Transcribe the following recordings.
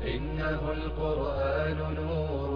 إنه القرآن نور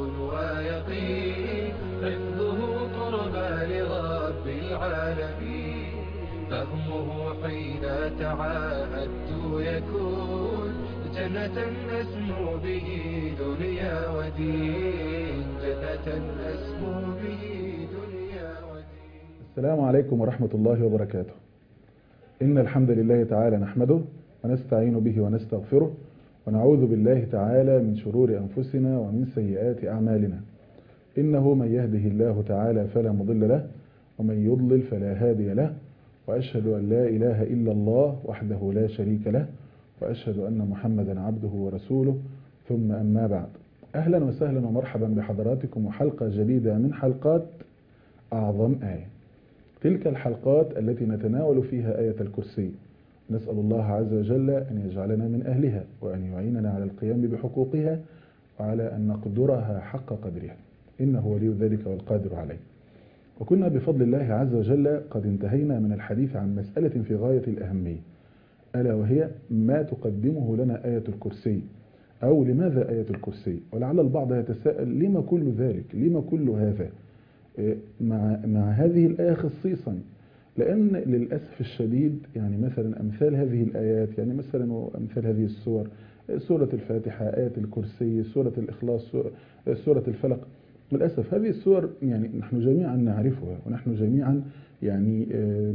ويقين حفظه قربى لرب العالمين فهمه حين تعاهدت يكون جنة أسمو به دنيا ودين جنة أسمو به دنيا ودين السلام عليكم ورحمة الله وبركاته إن الحمد لله تعالى نحمده ونستعين به ونستغفره ونعوذ بالله تعالى من شرور أنفسنا ومن سيئات أعمالنا إنه من يهده الله تعالى فلا مضل له ومن يضلل فلا هادي له وأشهد أن لا إله إلا الله وحده لا شريك له وأشهد أن محمدا عبده ورسوله ثم أما بعد أهلا وسهلا ومرحبا بحضراتكم وحلقة جديدة من حلقات أعظم آية تلك الحلقات التي نتناول فيها آية الكرسي نسأل الله عز وجل أن يجعلنا من أهلها وأن يعيننا على القيام بحقوقها وعلى أن نقدرها حق قدرها إنه ولي ذلك والقادر عليه وكنا بفضل الله عز وجل قد انتهينا من الحديث عن مسألة في غاية الأهمية ألا وهي ما تقدمه لنا آية الكرسي أو لماذا آية الكرسي ولعل البعض يتساءل لما كل ذلك لما كل هذا مع, مع هذه الآية خصيصا لأن للأسف الشديد يعني مثلا أمثال هذه الآيات يعني مثلا أمثال هذه السور سورة الفاتحة آية الكرسي سورة الإخلاص سورة الفلق للأسف هذه السور يعني نحن جميعا نعرفها ونحن جميعا يعني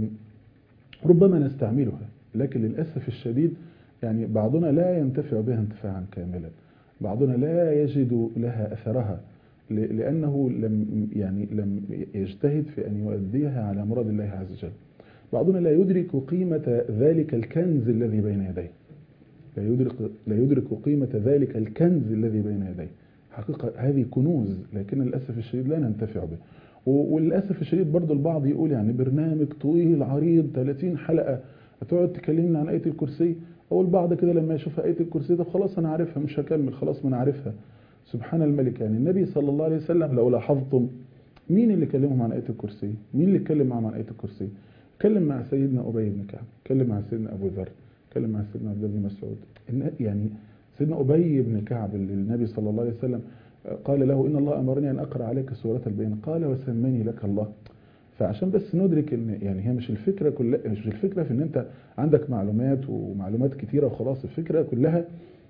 ربما نستعملها لكن للأسف الشديد يعني بعضنا لا ينتفع بها انتفاعا كاملا بعضنا لا يجد لها أثرها لأنه لم يعني لم يجتهد في أن يؤديها على مراد الله عز وجل بعضنا لا يدرك قيمة ذلك الكنز الذي بين يديه لا يدرك, لا يدرك قيمة ذلك الكنز الذي بين يديه حقيقة هذه كنوز لكن للأسف الشديد لا ننتفع به وللأسف الشديد برضو البعض يقول يعني برنامج طويل عريض 30 حلقة هتقعد تكلمنا عن آية الكرسي أو البعض كده لما يشوف آية الكرسي طب خلاص أنا عارفها مش هكمل خلاص ما أنا عارفها سبحان الملك يعني النبي صلى الله عليه وسلم لو لاحظتم مين اللي كلمهم عن آية الكرسي مين اللي اتكلم معهم عن آية الكرسي اتكلم مع سيدنا أبي بن كعب اتكلم مع سيدنا أبو ذر اتكلم مع سيدنا عبد بن مسعود يعني سيدنا أبي بن كعب اللي النبي صلى الله عليه وسلم قال له إن الله أمرني أن أقرأ عليك سورة البينة قال وسمني لك الله فعشان بس ندرك ان يعني هي مش الفكره كلها مش الفكره في ان انت عندك معلومات ومعلومات كتيره وخلاص الفكره كلها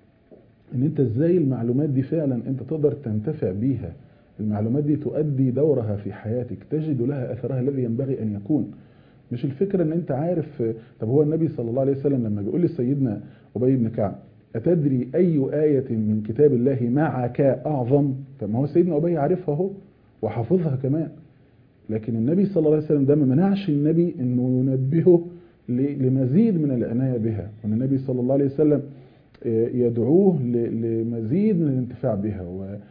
ان انت ازاي المعلومات دي فعلا انت تقدر تنتفع بيها المعلومات دي تؤدي دورها في حياتك تجد لها اثرها الذي ينبغي ان يكون مش الفكره ان انت عارف طب هو النبي صلى الله عليه وسلم لما بيقول لسيدنا ابي بن كعب اتدري اي ايه من كتاب الله معك اعظم طب ما هو سيدنا ابي عارفها اهو وحافظها كمان لكن النبي صلى الله عليه وسلم ده ما منعش النبي انه ينبهه لمزيد من العنايه بها وان النبي صلى الله عليه وسلم يدعوه لمزيد من الانتفاع بها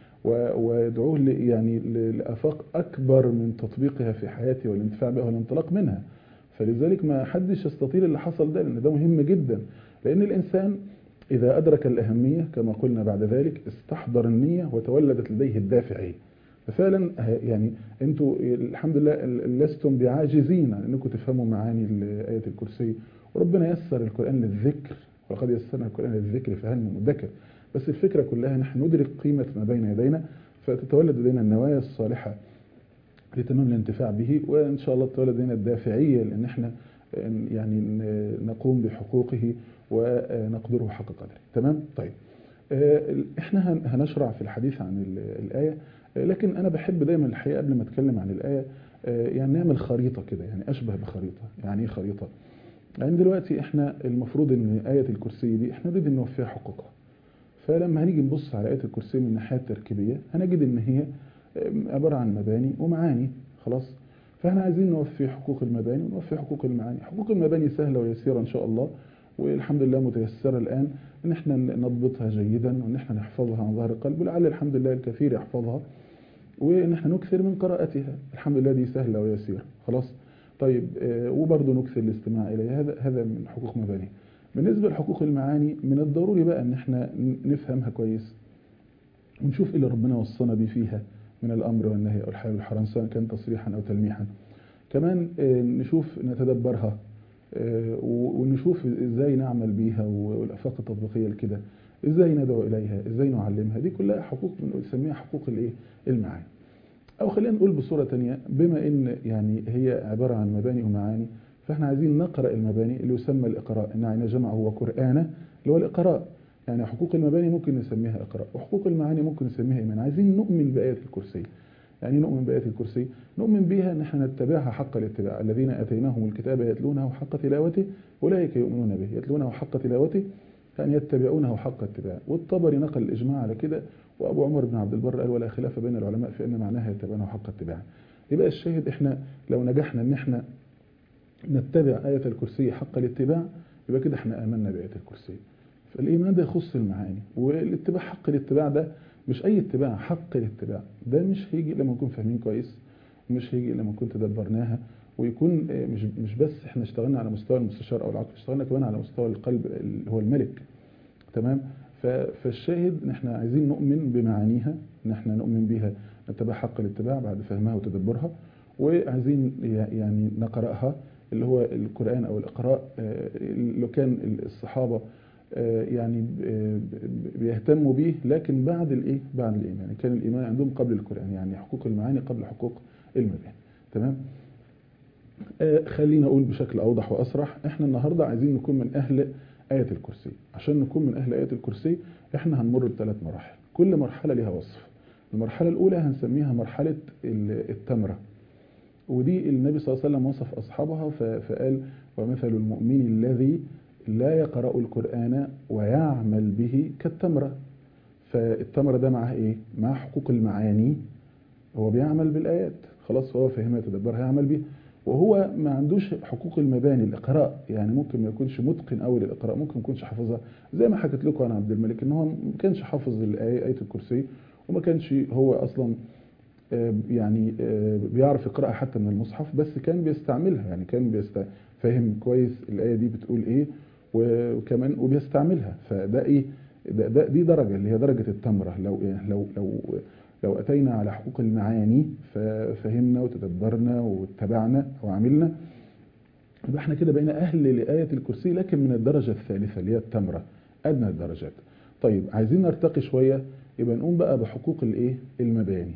ويدعوه يعني لافاق اكبر من تطبيقها في حياته والانتفاع بها والانطلاق منها فلذلك ما حدش يستطيل اللي حصل ده لان ده مهم جدا لان الانسان اذا ادرك الاهميه كما قلنا بعد ذلك استحضر النيه وتولدت لديه الدافعيه ففعلا يعني انتوا الحمد لله لستم بعاجزين عن انكم تفهموا معاني آية الكرسي وربنا يسر القرآن للذكر ولقد يسرنا القرآن للذكر فهل من مدكر بس الفكرة كلها نحن ندرك قيمة ما بين يدينا فتتولد لدينا النوايا الصالحة لتمام الانتفاع به وإن شاء الله تتولد لدينا الدافعية لأن احنا يعني نقوم بحقوقه ونقدره حق قدره تمام طيب احنا هنشرع في الحديث عن الآية لكن أنا بحب دايما الحقيقة قبل ما أتكلم عن الآية يعني نعمل خريطة كده يعني أشبه بخريطة يعني إيه خريطة؟ يعني دلوقتي إحنا المفروض إن آية الكرسي دي إحنا نريد إن نوفيها حقوقها فلما هنيجي نبص على آية الكرسي من الناحية التركيبية هنجد إن هي عبارة عن مباني ومعاني خلاص فاحنا عايزين نوفي حقوق المباني ونوفي حقوق المعاني حقوق المباني سهلة ويسيرة إن شاء الله والحمد لله متيسرة الآن إن احنا نضبطها جيدا وإن احنا نحفظها عن ظهر قلب ولعل الحمد لله الكثير يحفظها وإن احنا نكثر من قراءتها الحمد لله دي سهلة ويسيرة خلاص طيب آه وبرضه نكثر الاستماع إليها هذا هذا من حقوق مباني بالنسبة لحقوق المعاني من الضروري بقى إن احنا نفهمها كويس ونشوف إيه اللي ربنا وصانا بيه فيها من الأمر والنهي أو الحلال والحرام سواء كان تصريحا أو تلميحا كمان آه نشوف نتدبرها ونشوف ازاي نعمل بيها والافاق التطبيقيه لكده ازاي ندعو اليها ازاي نعلمها دي كلها حقوق بنسميها حقوق الايه المعاني او خلينا نقول بصوره تانية بما ان يعني هي عباره عن مباني ومعاني فاحنا عايزين نقرا المباني اللي يسمى الاقراء ان عين جمع هو قرانا اللي هو الاقراء يعني حقوق المباني ممكن نسميها اقراء وحقوق المعاني ممكن نسميها ايمان عايزين نؤمن بايات الكرسي يعني نؤمن بآيات الكرسي نؤمن بها ان احنا نتبعها حق الاتباع الذين اتيناهم الكتاب يتلونه حق تلاوته اولئك يؤمنون به يتلونه حق تلاوته يعني يتبعونه حق اتباعه والطبري نقل الاجماع على كده وابو عمر بن عبد البر قال ولا خلاف بين العلماء في ان معناها يتبعونه حق اتباعه يبقى الشاهد احنا لو نجحنا ان احنا نتبع آية الكرسي حق الاتباع يبقى كده احنا آمنا بآية الكرسي فالإيمان ده يخص المعاني والاتباع حق الاتباع ده مش أي اتباع حق الاتباع ده مش هيجي لما نكون فاهمين كويس مش هيجي لما نكون تدبرناها ويكون مش مش بس احنا اشتغلنا على مستوى المستشار او العقل اشتغلنا كمان على مستوى القلب اللي هو الملك تمام فالشاهد ان احنا عايزين نؤمن بمعانيها ان احنا نؤمن بها نتبع حق الاتباع بعد فهمها وتدبرها وعايزين يعني نقراها اللي هو القرآن أو الإقراء اللي كان الصحابة يعني بيهتموا به لكن بعد الإيه؟ بعد الإيمان يعني كان الإيمان عندهم قبل القرآن يعني حقوق المعاني قبل حقوق المباني تمام؟ خلينا أقول بشكل أوضح وأصرح إحنا النهاردة عايزين نكون من أهل آية الكرسي عشان نكون من أهل آية الكرسي إحنا هنمر بثلاث مراحل كل مرحلة لها وصف المرحلة الأولى هنسميها مرحلة التمرة ودي النبي صلى الله عليه وسلم وصف أصحابها فقال ومثل المؤمن الذي لا يقرأ القرآن ويعمل به كالتمرة فالتمرة ده معاه إيه؟ معاه حقوق المعاني هو بيعمل بالآيات خلاص هو فهمها يتدبرها يعمل بيها وهو ما عندوش حقوق المباني الإقراء يعني ممكن ما يكونش متقن قوي للإقراء ممكن ما يكونش حافظها زي ما حكيت لكم عن عبد الملك إن هو ما كانش حافظ الآية آية الكرسي وما كانش هو أصلا يعني بيعرف يقرأها حتى من المصحف بس كان بيستعملها يعني كان بيست... فاهم كويس الآية دي بتقول إيه وكمان وبيستعملها فده إيه ده, ده دي درجة اللي هي درجة التمرة لو لو لو لو أتينا على حقوق المعاني ففهمنا وتدبرنا واتبعنا وعملنا يبقى احنا كده بقينا أهل لآية الكرسي لكن من الدرجة الثالثة اللي هي التمرة أدنى الدرجات طيب عايزين نرتقي شوية يبقى نقوم بقى بحقوق الإيه المباني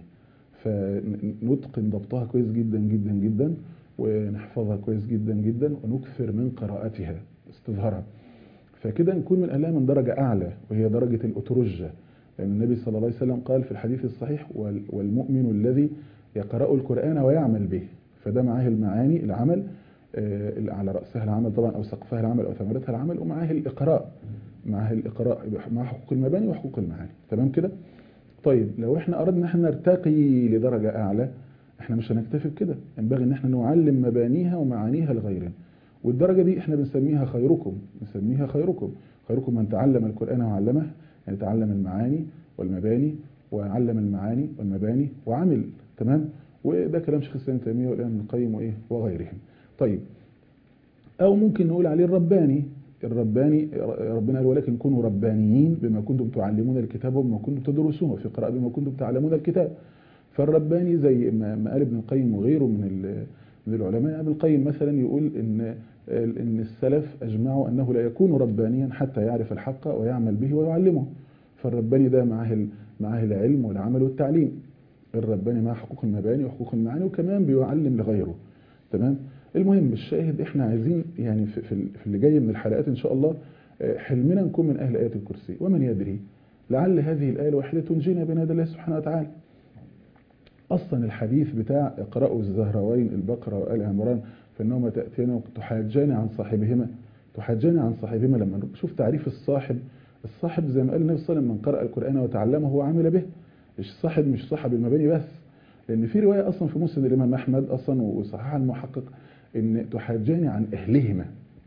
فنتقن ضبطها كويس جدا جدا جدا ونحفظها كويس جدا جدا ونكثر من قراءتها استظهارها فكده نكون من أهلها من درجة أعلى وهي درجة الأترجة لأن النبي صلى الله عليه وسلم قال في الحديث الصحيح والمؤمن الذي يقرأ القرآن ويعمل به فده معاه المعاني العمل على رأسها العمل طبعا أو سقفها العمل أو ثمرتها العمل ومعاه الإقراء معاه الإقراء مع حقوق المباني وحقوق المعاني تمام كده طيب لو احنا اردنا ان احنا نرتقي لدرجة اعلى احنا مش هنكتفي بكده ينبغي ان احنا نعلم مبانيها ومعانيها لغيرنا والدرجة دي احنا بنسميها خيركم بنسميها خيركم خيركم من تعلم القرآن وعلمه يعني تعلم المعاني والمباني وعلم المعاني والمباني وعمل تمام وده كلام شيخ الاسلام تيميه والامام ابن القيم وايه وغيرهم طيب او ممكن نقول عليه الرباني الرباني ربنا قال ولكن كونوا ربانيين بما كنتم تعلمون الكتاب وبما كنتم تدرسون وفي قراءة بما كنتم تعلمون الكتاب فالرباني زي ما قال ابن القيم وغيره من من العلماء ابن القيم مثلا يقول ان ان السلف اجمعوا انه لا يكون ربانيا حتى يعرف الحق ويعمل به ويعلمه فالرباني ده معاه معاه العلم والعمل والتعليم الرباني معاه حقوق المباني وحقوق المعاني وكمان بيعلم لغيره تمام المهم الشاهد احنا عايزين يعني في, في اللي جاي من الحلقات ان شاء الله حلمنا نكون من اهل ايات الكرسي ومن يدري لعل هذه الايه الواحده تنجينا بين يدي الله سبحانه وتعالى اصلا الحديث بتاع اقرأوا الزهروين البقره وال عمران فانهما تاتينا تحاجان عن صاحبهما تحاجان عن صاحبهما لما نشوف تعريف الصاحب الصاحب زي ما قال النبي صلى الله عليه وسلم من قرأ القرآن وتعلمه وعمل به مش صاحب مش صاحب المباني بس لان في روايه اصلا في مسند الامام احمد اصلا وصححها المحقق ان تحاجان عن اهلهما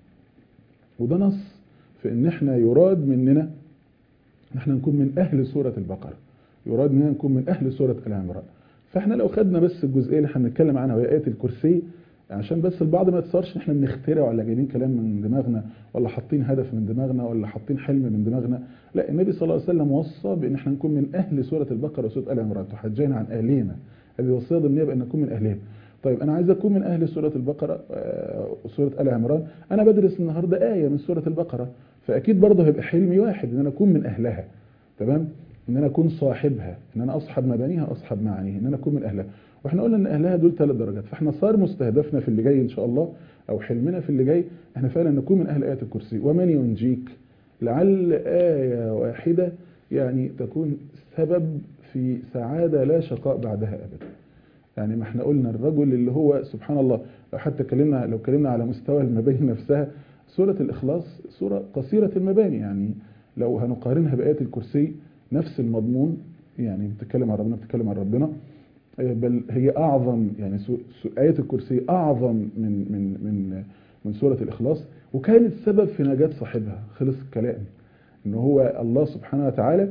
وده نص في ان احنا يراد مننا ان احنا نكون من اهل سوره البقره يراد مننا نكون من اهل سوره ال عمران فاحنا لو خدنا بس الجزئيه اللي احنا بنتكلم عنها وهي ايه الكرسي عشان بس البعض ما يتصورش ان احنا بنخترع ولا جايبين كلام من دماغنا ولا حاطين هدف من دماغنا ولا حاطين حلم من دماغنا لا النبي صلى الله عليه وسلم وصى بان احنا نكون من اهل سوره البقره وسوره ال عمران تحجين عن اهلهما هذه وصيه ضمنيه بان نكون من اهلهم طيب انا عايز اكون من اهل سوره البقره سوره ال عمران انا بدرس النهارده ايه من سوره البقره فاكيد برضه هيبقى حلمي واحد ان انا اكون من اهلها تمام ان انا اكون صاحبها ان انا اصحب مبانيها اصحب معانيها ان انا اكون من اهلها واحنا قلنا ان اهلها دول ثلاث درجات فاحنا صار مستهدفنا في اللي جاي ان شاء الله او حلمنا في اللي جاي احنا فعلا نكون من اهل ايه الكرسي ومن ينجيك لعل ايه واحده يعني تكون سبب في سعاده لا شقاء بعدها ابدا يعني ما احنا قلنا الرجل اللي هو سبحان الله لو حتى اتكلمنا لو اتكلمنا على مستوى المباني نفسها سوره الاخلاص سوره قصيره المباني يعني لو هنقارنها بايه الكرسي نفس المضمون يعني بتتكلم عن ربنا بتتكلم عن ربنا بل هي اعظم يعني ايه الكرسي اعظم من من من من سوره الاخلاص وكانت سبب في نجاه صاحبها خلص الكلام ان هو الله سبحانه وتعالى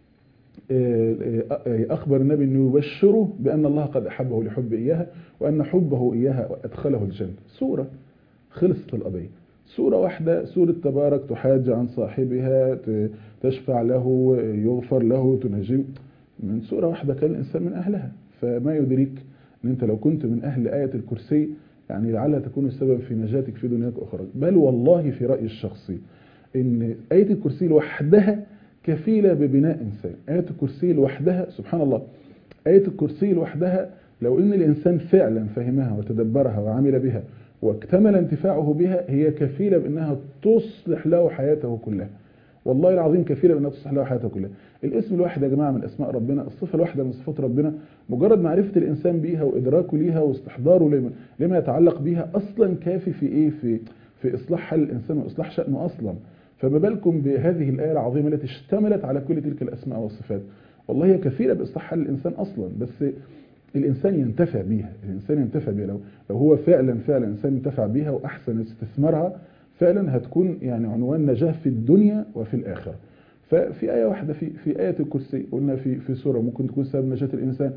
اخبر النبي انه يبشره بان الله قد احبه لحب اياها وان حبه اياها ادخله الجنه سوره خلصت القضيه سورة واحدة سورة تبارك تحاج عن صاحبها تشفع له يغفر له تنجم من سورة واحدة كان الإنسان من أهلها فما يدريك أن أنت لو كنت من أهل آية الكرسي يعني لعلها تكون السبب في نجاتك في دنياك وأخرى بل والله في رأيي الشخصي أن آية الكرسي لوحدها كفيلة ببناء إنسان آية الكرسي لوحدها سبحان الله آية الكرسي لوحدها لو أن الإنسان فعلا فهمها وتدبرها وعمل بها واكتمل انتفاعه بها هي كفيلة بأنها تصلح له حياته كلها والله العظيم كفيلة بأنها تصلح له حياته كلها الاسم الواحد يا جماعة من أسماء ربنا الصفة الواحدة من صفات ربنا مجرد معرفة الإنسان بيها وإدراكه ليها واستحضاره لما, لما يتعلق بيها أصلا كافي في إيه في في إصلاح حال الإنسان وإصلاح شأنه أصلا فما بالكم بهذه الآية العظيمة التي اشتملت على كل تلك الأسماء والصفات والله هي كفيلة بإصلاح حال الإنسان أصلا بس الإنسان ينتفع بيها الإنسان ينتفع بيها لو, لو هو فعلا فعلا إنسان ينتفع بيها وأحسن استثمارها فعلا هتكون يعني عنوان نجاة في الدنيا وفي الآخرة ففي آية واحدة في في آية الكرسي قلنا في في سورة ممكن تكون سبب نجاة الإنسان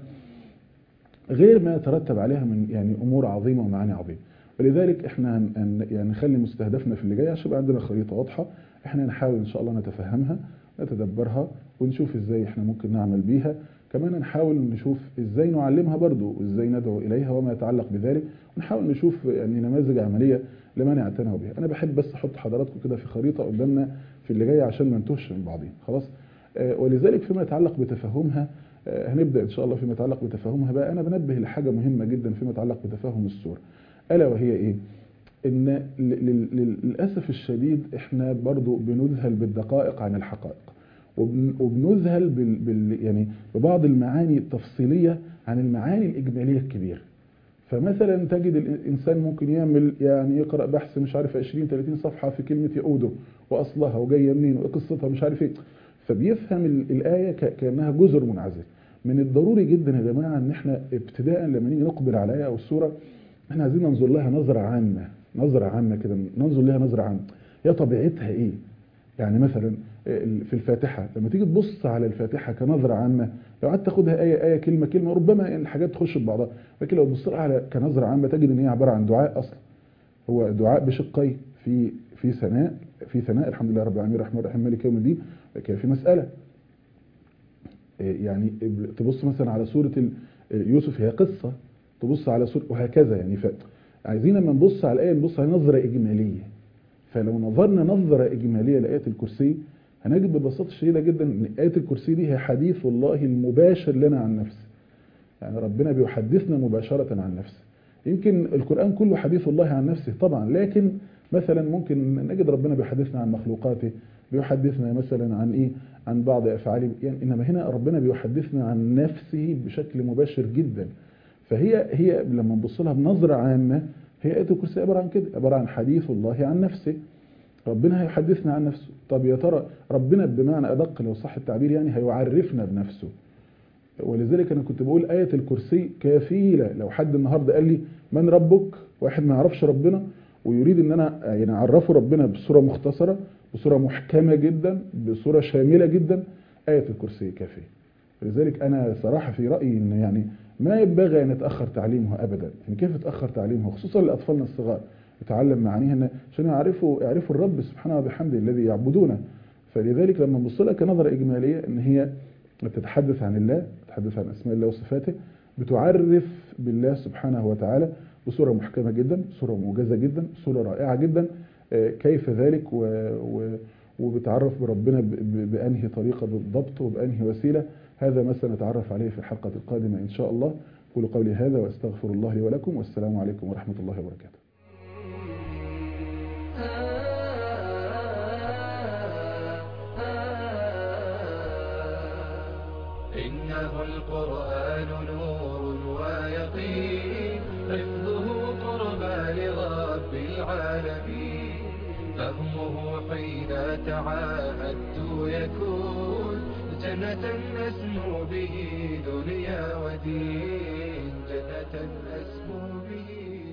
غير ما يترتب عليها من يعني أمور عظيمة ومعاني عظيمة ولذلك احنا هن يعني نخلي مستهدفنا في اللي جاي عشان يبقى عندنا خريطة واضحة احنا نحاول ان شاء الله نتفهمها نتدبرها ونشوف ازاي احنا ممكن نعمل بيها كمان نحاول نشوف ازاي نعلمها برضو وازاي ندعو اليها وما يتعلق بذلك ونحاول نشوف يعني نماذج عمليه لما نعتنوا بها انا بحب بس احط حضراتكم كده في خريطه قدامنا في اللي جاي عشان ما نتوهش من بعضين خلاص آه ولذلك فيما يتعلق بتفهمها آه هنبدا ان شاء الله فيما يتعلق بتفهمها بقى انا بنبه لحاجه مهمه جدا فيما يتعلق بتفهم السوره الا وهي ايه ان للاسف الشديد احنا برضو بنذهل بالدقائق عن الحقائق وبنذهل بال بال يعني ببعض المعاني التفصيلية عن المعاني الإجمالية الكبيرة فمثلا تجد الإنسان ممكن يعمل يعني يقرأ بحث مش عارف 20 30 صفحة في كلمة يؤودو وأصلها وجاية منين وقصتها مش عارف ايه فبيفهم الآية كأنها جزر منعزل من الضروري جدا يا جماعة ان احنا ابتداء لما نيجي نقبل على آية أو السورة احنا عايزين ننظر لها نظرة عامة نظرة عامة كده ننظر لها نظرة عامة هي طبيعتها ايه يعني مثلا في الفاتحة لما تيجي تبص على الفاتحة كنظرة عامة لو قعدت تاخدها آية آية كلمة كلمة ربما يعني الحاجات تخش ببعضها لكن لو تبص على كنظرة عامة تجد ان هي عبارة عن دعاء أصلا هو دعاء بشقي في في ثناء في ثناء الحمد لله رب العالمين الرحمن الرحيم مالك يوم الدين كان في مسألة يعني تبص مثلا على سورة يوسف هي قصة تبص على سورة وهكذا يعني ف عايزين لما نبص على الآية نبص على نظرة إجمالية فلو نظرنا نظرة إجمالية لآية الكرسي هنجد ببساطة شديدة جدا ان آية الكرسي دي هي حديث الله المباشر لنا عن نفسه يعني ربنا بيحدثنا مباشرة عن نفسه يمكن القرآن كله حديث الله عن نفسه طبعا لكن مثلا ممكن نجد ربنا بيحدثنا عن مخلوقاته بيحدثنا مثلا عن ايه عن بعض افعاله يعني انما هنا ربنا بيحدثنا عن نفسه بشكل مباشر جدا فهي هي لما نبص لها بنظرة عامة هي آية الكرسي عبارة عن كده عبارة عن حديث الله عن نفسه ربنا هيحدثنا عن نفسه طب يا ترى ربنا بمعنى أدق لو صح التعبير يعني هيعرفنا بنفسه ولذلك أنا كنت بقول آية الكرسي كفيلة لو حد النهاردة قال لي من ربك واحد ما يعرفش ربنا ويريد ان انا يعني اعرفه ربنا بصورة مختصرة بصورة محكمة جدا بصورة شاملة جدا آية الكرسي كافية لذلك انا صراحة في رأيي ان يعني ما ينبغي ان يتأخر تعليمها ابدا يعني كيف يتأخر تعليمها خصوصا لاطفالنا الصغار يتعلم معانيها عشان يعرفوا يعرفوا الرب سبحانه وبحمده الذي يعبدونه فلذلك لما نبص لها كنظرة إجمالية ان هي بتتحدث عن الله بتتحدث عن اسماء الله وصفاته بتعرف بالله سبحانه وتعالى بصورة محكمة جدا بصورة موجزة جدا بصورة رائعة جدا كيف ذلك و و وبتعرف بربنا ب- ب- بأنهي طريقة بالضبط وبأنهي وسيلة هذا ما سنتعرف عليه في الحلقة القادمة إن شاء الله قولوا قولي هذا وأستغفر الله لي ولكم والسلام عليكم ورحمة الله وبركاته إنه القرآن نور ويقين حفظه قربى لرب العالمين فهمه حين تعاهدت يكون جنة أسمو به دنيا ودين جنة أسمو به